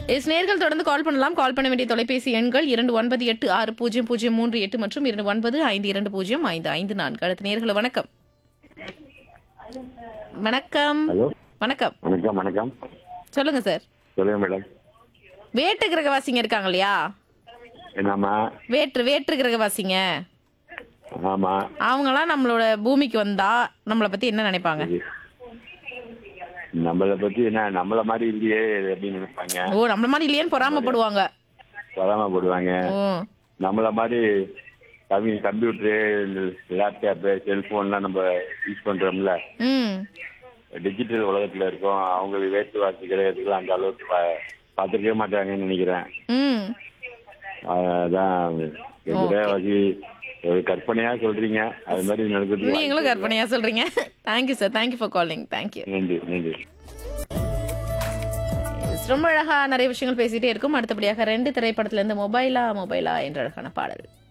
S நேர்கள் தொடர்ந்து கால் பண்ணலாம் கால் பண்ண வேண்டிய தொலைபேசி எண்கள் இரண்டு ஒன்பது எட்டு ஆறு பூஜ்ஜியம் பூஜ்ஜியம் மூன்று எட்டு மற்றும் இரண்டு ஒன்பது ஐந்து இரண்டு பூஜ்ஜியம் ஐந்து ஐந்து நான்கு அடுத்த நேர்களை வணக்கம் வணக்கம் ஹலோ வணக்கம் வணக்கம் வணக்கம் சொல்லுங்க சார் சொல்லுங்க மேடம் வேட்டு கிரகவாசிங்க இருக்காங்க இல்லையா என்னம்மா வேற்று வேற்று கிரகவாசிங்க ஆமா அவங்களாம் நம்மளோட பூமிக்கு வந்தா நம்மளை பத்தி என்ன நினைப்பாங்க நம்மளை பத்தி என்ன நம்மள மாதிரி இல்லையே அப்படின்னு நினைப்பாங்க ஓ நம்மள மாதிரி இல்லையேன்னு பொறாமப்படுவாங்க போடுவாங்க ஓ நம்மள மாதிரி கம்மி கம்ப்யூட்டரு லேப்டாப்பு செல்போன்லாம் நம்ம யூஸ் பண்றோம்ல ம் டிஜிட்டல் உலகத்துல இருக்கோம் அவங்களுக்கு வேட்டு வாசிக்கிறதுக்குலாம் அந்த அளவுக்கு பா- பார்த்திருக்கவே மாட்டாங்கன்னு நினைக்கிறேன் ம் அதான் எங்கூட வாசி ஒரு கற்பனையா சொல்றீங்க அது மாதிரி நடக்குது நீங்களும் கற்பனையா சொல்றீங்க thank you sir thank you for calling thank you நன்றி நன்றி ரொம்ப அழகா நிறைய விஷயங்கள் பேசிட்டே இருக்கும் அடுத்தபடியாக ரெண்டு திரைப்படத்துல இருந்து மொபைலா மொபைலா என்ற அழகான பாடல்